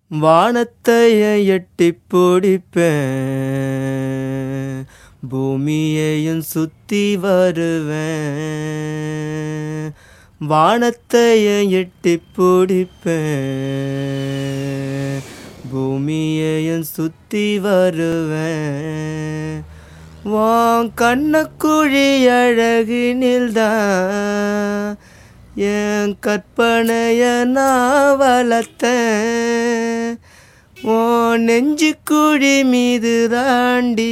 வானத்தைய எட்டி பிடிப்பேன் பூமியையும் சுத்தி வருவேன் வானத்தைய எட்டி பிடிப்பேன் பூமியையும் சுத்தி வருவேன் வான் கண்ணக்குழி அழகினில்தான் என் கற்பனைய நான் வளர்த்தேன் ஓ நெஞ்சு குழி மீது தாண்டி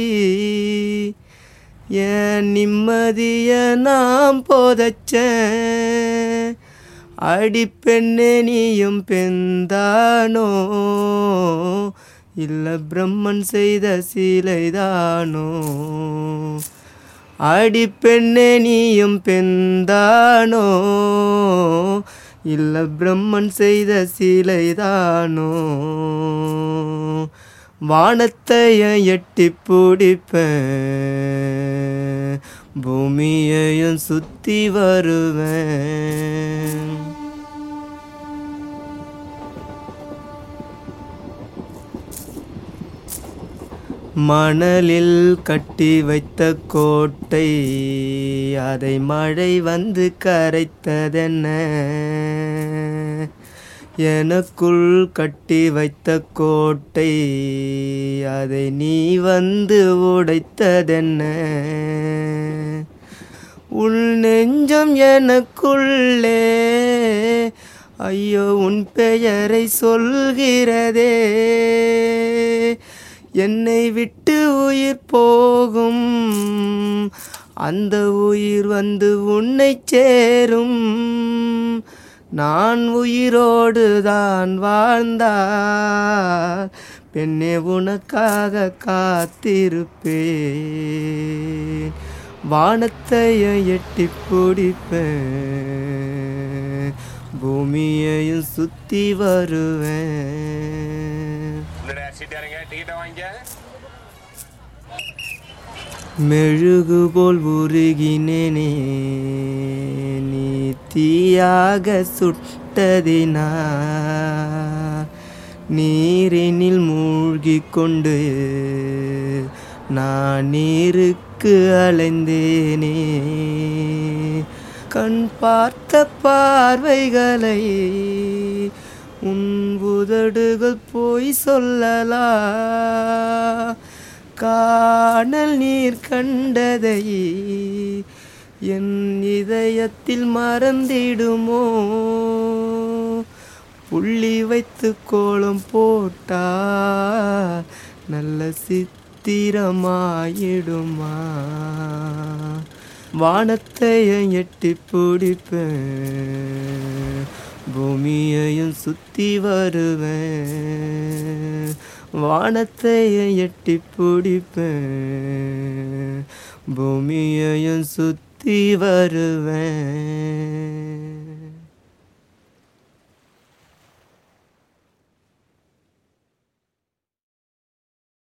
என் நிம்மதிய நான் போதச்சேன் அடி பெண்ணே நீயும் பெண்தானோ இல்ல பிரம்மன் செய்த சீலைதானோ அடி பெண்ணே நீயும் பெண்தானோ இல்ல பிரம்மன் செய்த சீலைதானோ வானத்தைய எட்டி பிடிப்பேன் பூமியையும் சுத்தி வருவேன் மணலில் கட்டி வைத்த கோட்டை அதை மழை வந்து கரைத்ததென்ன எனக்குள் கட்டி வைத்த கோட்டை அதை நீ வந்து உடைத்ததென்ன உள் நெஞ்சம் எனக்குள்ளே ஐயோ உன் பெயரை சொல்கிறதே என்னை விட்டு உயிர் போகும் அந்த உயிர் வந்து உன்னை சேரும் நான் உயிரோடு தான் வாழ்ந்தால் பெண்ணே உனக்காக காத்திருப்பேன் வானத்தையும் எட்டி பிடிப்பேன் பூமியையும் சுத்தி வருவேன் இந்த சீட் இறங்க டிக்கெட்டை வாங்கிக்க மெழுகு போல் உருகினேனே நீ தீயாக சுட்டதினா நீரினில் மூழ்கிக் கொண்டு நான் நீருக்கு அலைந்தேனே கண் பார்த்த பார்வைகளை உன் உதடுகள் போய் சொல்லலா காணல் நீர் கண்டதை என் இதயத்தில் மறந்திடுமோ புள்ளி வைத்து கோலம் போட்டா நல்ல சித்திரமாயிடுமா வானத்தையும் எட்டி பிடிப்பேன் பூமியையும் சுத்தி வருவேன் வானத்தையும் எட்டி பிடிப்பேன் பூமியையும் சுத்தி வருவேன்